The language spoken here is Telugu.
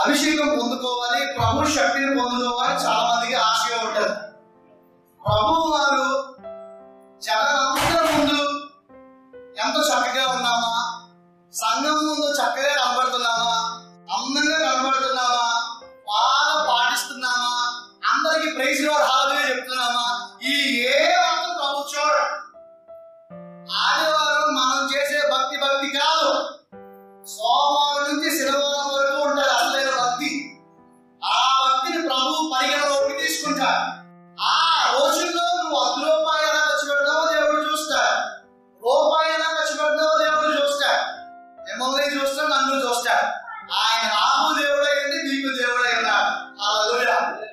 అభిషేకం పొందుకోవాలి ప్రభు శక్తిని పొందుకోవాలి చాలా మందికి ఆశగా ఉంటుంది ప్రభు వారు జగనంతరం ముందు ఎంత చక్కగా ఉన్నామా సంఘం ముందు చక్కగా